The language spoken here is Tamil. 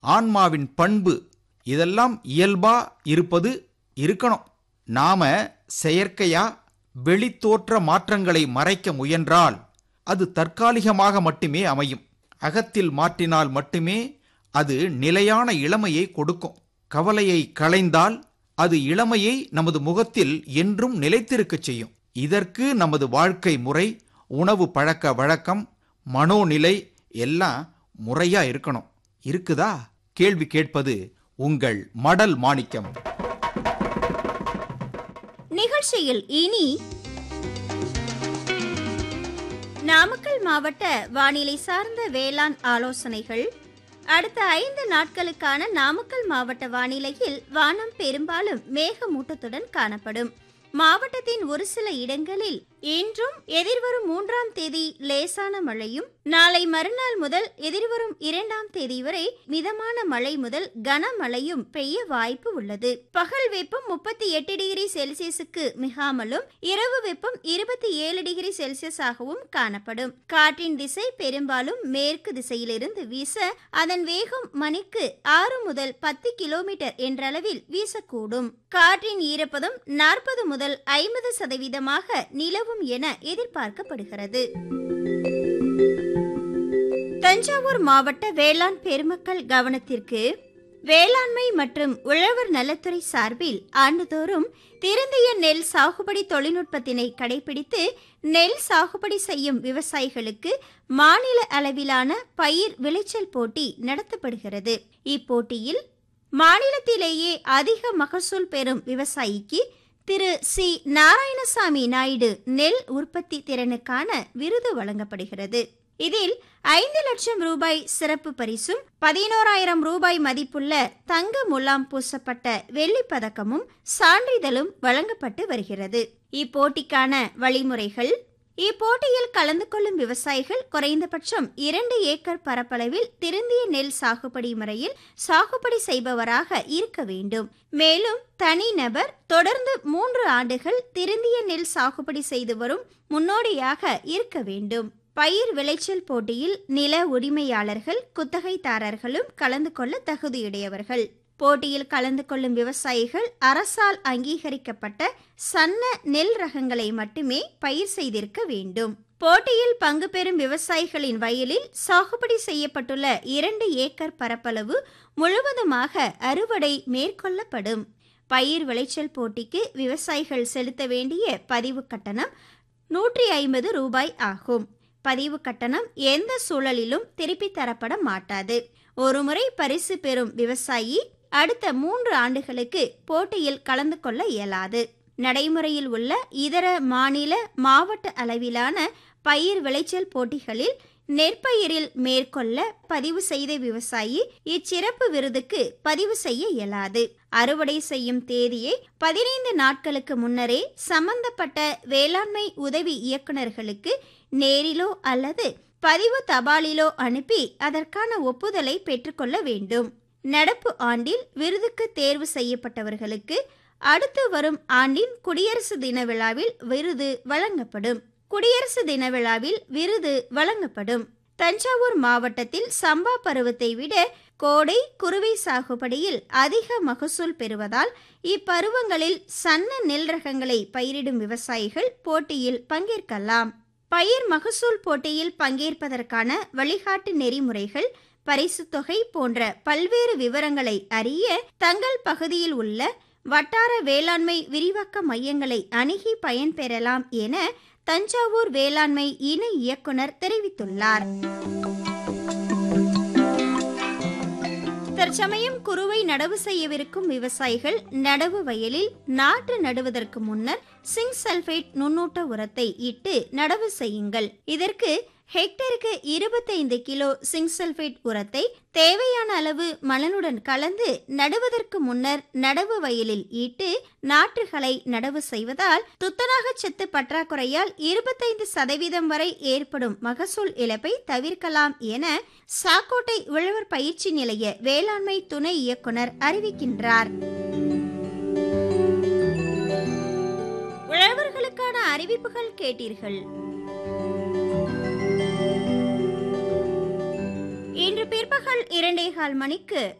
ஆன்மாவின் பண்பு இதெல்லாம் இயல்பா இருப்பது இருக்கணும் நாம செயற்கையா வெளித்தோற்ற மாற்றங்களை மறைக்க முயன்றால் அது தற்காலிகமாக மட்டுமே அமையும் அகத்தில் மாற்றினால் மட்டுமே அது நிலையான இளமையை கொடுக்கும் கவலையை களைந்தால் அது இளமையை நமது முகத்தில் என்றும் நிலைத்திருக்கச் செய்யும் இதற்கு நமது வாழ்க்கை முறை உணவு பழக்க வழக்கம் மனோநிலை எல்லாம் முறையா இருக்கணும் இருக்குதா கேள்வி கேட்பது உங்கள் மடல் மாணிக்கம் நிகழ்ச்சியில் இனி நாமக்கல் மாவட்ட வானிலை சார்ந்த வேளாண் ஆலோசனைகள் அடுத்த ஐந்து நாட்களுக்கான நாமக்கல் மாவட்ட வானிலையில் வானம் பெரும்பாலும் மேகமூட்டத்துடன் காணப்படும் மாவட்டத்தின் ஒரு சில இடங்களில் இன்றும் எதிர்வரும் மூன்றாம் தேதி லேசான மழையும் நாளை மறுநாள் முதல் எதிர்வரும் இரண்டாம் தேதி வரை மிதமான மழை முதல் கனமழையும் பெய்ய வாய்ப்பு உள்ளது பகல் வெப்பம் முப்பத்தி எட்டு டிகிரி செல்சியஸுக்கு மிகாமலும் இரவு வெப்பம் இருபத்தி ஏழு டிகிரி செல்சியஸாகவும் காணப்படும் காற்றின் திசை பெரும்பாலும் மேற்கு திசையிலிருந்து வீச அதன் வேகம் மணிக்கு ஆறு முதல் பத்து கிலோமீட்டர் என்றளவில் வீசக்கூடும் காற்றின் ஈரப்பதம் நாற்பது முதல் ஐம்பது சதவீதமாக நிலவும் என எதிர்பார்க்கப்படுகிறது தஞ்சாவூர் மாவட்ட வேளாண் பெருமக்கள் கவனத்திற்கு வேளாண்மை மற்றும் உழவர் நலத்துறை சார்பில் ஆண்டுதோறும் திருந்திய நெல் சாகுபடி தொழில்நுட்பத்தினை கடைபிடித்து நெல் சாகுபடி செய்யும் விவசாயிகளுக்கு மாநில அளவிலான பயிர் விளைச்சல் போட்டி நடத்தப்படுகிறது இப்போட்டியில் மாநிலத்திலேயே அதிக மகசூல் பெறும் விவசாயிக்கு திரு சி நாராயணசாமி நாயுடு நெல் உற்பத்தி திறனுக்கான விருது வழங்கப்படுகிறது இதில் ஐந்து லட்சம் ரூபாய் சிறப்பு பரிசும் பதினோராயிரம் ரூபாய் மதிப்புள்ள தங்க முலாம் பூசப்பட்ட வெள்ளி பதக்கமும் சான்றிதழும் வழங்கப்பட்டு வருகிறது இப்போட்டிக்கான வழிமுறைகள் இப்போட்டியில் கலந்து கொள்ளும் விவசாயிகள் குறைந்தபட்சம் இரண்டு ஏக்கர் பரப்பளவில் திருந்திய நெல் சாகுபடி முறையில் சாகுபடி செய்பவராக இருக்க வேண்டும் மேலும் தனிநபர் தொடர்ந்து மூன்று ஆண்டுகள் திருந்திய நெல் சாகுபடி செய்து வரும் முன்னோடியாக இருக்க வேண்டும் பயிர் விளைச்சல் போட்டியில் நில உரிமையாளர்கள் குத்தகைதாரர்களும் கலந்து கொள்ள தகுதியுடையவர்கள் போட்டியில் கலந்து கொள்ளும் விவசாயிகள் அரசால் அங்கீகரிக்கப்பட்ட சன்ன நெல் ரகங்களை மட்டுமே பயிர் செய்திருக்க வேண்டும் போட்டியில் பங்கு பெறும் விவசாயிகளின் வயலில் சாகுபடி செய்யப்பட்டுள்ள இரண்டு ஏக்கர் பரப்பளவு முழுவதுமாக அறுவடை மேற்கொள்ளப்படும் பயிர் விளைச்சல் போட்டிக்கு விவசாயிகள் செலுத்த வேண்டிய பதிவு கட்டணம் நூற்றி ஐம்பது ரூபாய் ஆகும் பதிவு கட்டணம் எந்த சூழலிலும் திருப்பி தரப்பட மாட்டாது ஒருமுறை பரிசு பெறும் விவசாயி அடுத்த மூன்று ஆண்டுகளுக்கு போட்டியில் கலந்து கொள்ள இயலாது நடைமுறையில் உள்ள இதர மாநில மாவட்ட அளவிலான பயிர் விளைச்சல் போட்டிகளில் நெற்பயிரில் மேற்கொள்ள பதிவு செய்த விவசாயி இச்சிறப்பு விருதுக்கு பதிவு செய்ய இயலாது அறுவடை செய்யும் தேதியை பதினைந்து நாட்களுக்கு முன்னரே சம்பந்தப்பட்ட வேளாண்மை உதவி இயக்குநர்களுக்கு நேரிலோ அல்லது பதிவு தபாலிலோ அனுப்பி அதற்கான ஒப்புதலை பெற்றுக்கொள்ள வேண்டும் நடப்பு ஆண்டில் விருதுக்கு தேர்வு செய்யப்பட்டவர்களுக்கு அடுத்து வரும் ஆண்டின் குடியரசு தின விழாவில் விருது வழங்கப்படும் குடியரசு தின விழாவில் விருது வழங்கப்படும் தஞ்சாவூர் மாவட்டத்தில் சம்பா பருவத்தை விட கோடை குறுவை சாகுபடியில் அதிக மகசூல் பெறுவதால் இப்பருவங்களில் சன்ன நெல் ரகங்களை பயிரிடும் விவசாயிகள் போட்டியில் பங்கேற்கலாம் பயிர் மகசூல் போட்டியில் பங்கேற்பதற்கான வழிகாட்டு நெறிமுறைகள் பரிசு தொகை போன்ற பல்வேறு விவரங்களை அறிய தங்கள் பகுதியில் உள்ள வட்டார வேளாண்மை விரிவாக்க மையங்களை அணுகி பயன்பெறலாம் என தஞ்சாவூர் வேளாண்மை இணை இயக்குனர் தெரிவித்துள்ளார் தற்சமயம் குறுவை நடவு செய்யவிருக்கும் விவசாயிகள் நடவு வயலில் நாற்று நடுவதற்கு முன்னர் சிங்க் சல்பேட் நுண்ணூட்ட உரத்தை இட்டு நடவு செய்யுங்கள் இதற்கு ஹெக்டருக்கு இருபத்தைந்து கிலோ சிங்க் சல்பேட் உரத்தை தேவையான அளவு மணலுடன் கலந்து நடுவதற்கு முன்னர் நடவு வயலில் ஈட்டு நாற்றுகளை நடவு செய்வதால் துத்தநாக சத்து பற்றாக்குறையால் இருபத்தைந்து சதவீதம் வரை ஏற்படும் மகசூல் இழப்பை தவிர்க்கலாம் என சாக்கோட்டை உழவர் பயிற்சி நிலைய வேளாண்மை துணை இயக்குனர் அறிவிக்கின்றார் உழவர்களுக்கான அறிவிப்புகள் கேட்டீர்கள் இன்று பிற்பகல் இரண்டே கால் மணிக்கு